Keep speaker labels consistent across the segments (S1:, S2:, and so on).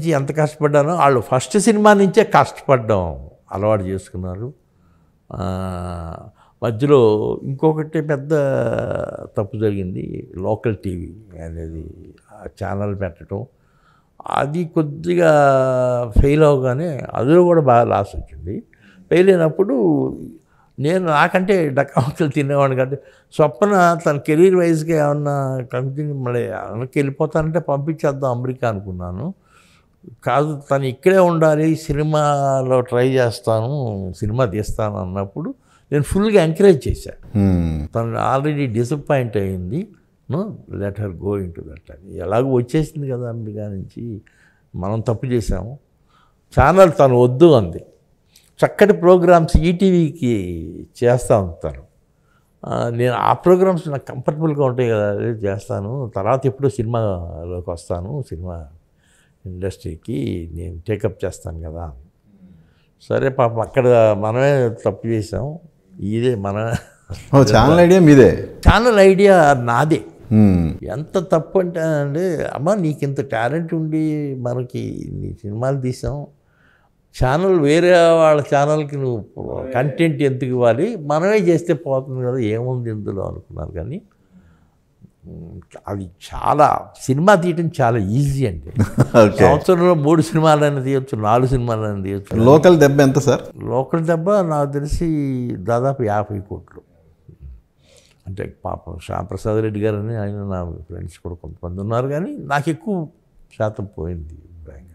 S1: ఎంత కష్టపడ్డానో వాళ్ళు first cinema నుంచే కష్టపడ్డాం అలవాటు చేసుకున్నారు ఆ, మధ్యలో ఇంకొకటి పెద్ద తప్పు జరిగింది లోకల్ టీవీ అనేది ఆ ఛానల్ పెట్టడం అది కొద్దిగా ఫెయిల్ అవగానే అందులో కూడా బాగా లాస్ వచ్చింది ఫెయిల్ అయినప్పుడు నేను నాకంటే డక్కామక్కలు తినేవాడిని కంటే స్వప్న తన కెరీర్ వైజ్గా ఏమన్నా కంటిన్యూ మళ్ళీ వెనక్కి వెళ్ళిపోతానంటే పంపించేద్దాం అమెరికా అనుకున్నాను కాదు తను ఇక్కడే ఉండాలి సినిమాలో ట్రై చేస్తాను సినిమా తీస్తాను అన్నప్పుడు నేను ఫుల్గా ఎంకరేజ్ చేశాను
S2: మ్మ్.
S1: తను ఆల్రెడీ డిసప్పాయింట్ అయింది no let her go into that అని ఎలాగో వచ్చేసింది కదా అమెరికా నుంచి మనం తప్పు చేసాము ఛానల్ తను వద్దు అంది చక్కటి ప్రోగ్రామ్స్ ఈటీవీకి చేస్తా ఉంటాను నేను ఆ ప్రోగ్రామ్స్ నాకు కంఫర్టబుల్గా ఉంటాయి కదా అదే చేస్తాను తర్వాత ఎప్పుడో సినిమాలోకి వస్తాను సినిమా ఇండస్ట్రీకి నేను టేకప్ చేస్తాను కదా సరే పాపం అక్కడ మనమే తప్పు చేసాం ఇదే మన
S2: ఓ ఛానల్ ఐడియా మీదే
S1: ఛానల్ ఐడియా నాదే
S2: మ్మ్.
S1: ఎంత తప్పు అంటే అంటే అమ్మ నీకు ఇంత టాలెంట్ ఉండి మనకి నీ సినిమాలు తీసాం ఛానల్ వేరే వాళ్ళ ఛానల్కి నువ్వు కంటెంట్ ఎందుకు ఇవ్వాలి మనమే చేస్తే పోతుంది కదా ఏముంది ఇందులో అనుకున్నారు కానీ ఉమ్, అది చాలా సినిమా తీయటం చాలా ఈజీ అండి
S2: ఓకే
S1: సంవత్సరంలో మూడు సినిమాలైనా తీయొచ్చు నాలుగు సినిమాలైనా తీయొచ్చు
S2: లోకల్ దెబ్బ ఎంత సార్
S1: లోకల్ దెబ్బ నాకు తెలిసి దాదాపు యాభై కోట్లు అంటే పాపం శ్యామప్రసాద్ రెడ్డి గారు అని ఆయన నా ఫ్రెండ్స్ కూడా కొంతమంది ఉన్నారు కానీ నాకు ఎక్కువ శాతం పోయింది బ్యాంక్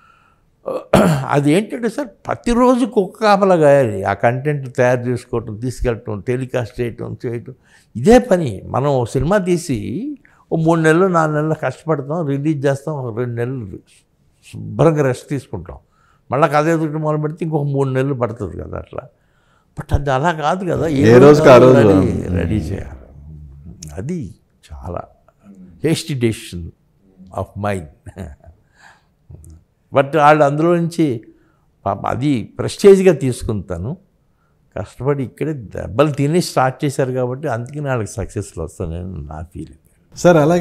S1: అది ఏంటంటే సార్ ప్రతిరోజు కుక్క కాపలా గాయాలి ఆ కంటెంట్ తయారు చేసుకోవటం తీసుకెళ్ళటం టెలికాస్ట్ చేయటం చేయటం ఇదే పని మనం ఓ సినిమా తీసి ఓ మూడు నెలలు నాలుగు నెలలు కష్టపడతాం రిలీజ్ చేస్తాం ఒక రెండు నెలలు శుభ్రంగా రెస్ట్ తీసుకుంటాం మళ్ళీ కథ ఎదుటి మొదలు పెడితే ఇంకొక మూడు నెలలు పడుతుంది కదా అట్లా బట్ అది అలా కాదు కదా
S2: ఏ రోజుకి ఆ రోజు.
S1: రెడీ రెడీ చేయాలి అది చాలా hasty decision of mind but వాళ్ళు అందులో నుంచి పాప అది ప్రెస్టేజ్గా తీసుకుంటాను కష్టపడి ఇక్కడే దెబ్బలు తిని స్టార్ట్ చేశారు కాబట్టి అందుకని వాళ్ళకి సక్సెస్లు వస్తానని నా ఫీలింగ్
S2: సార్ అలాగే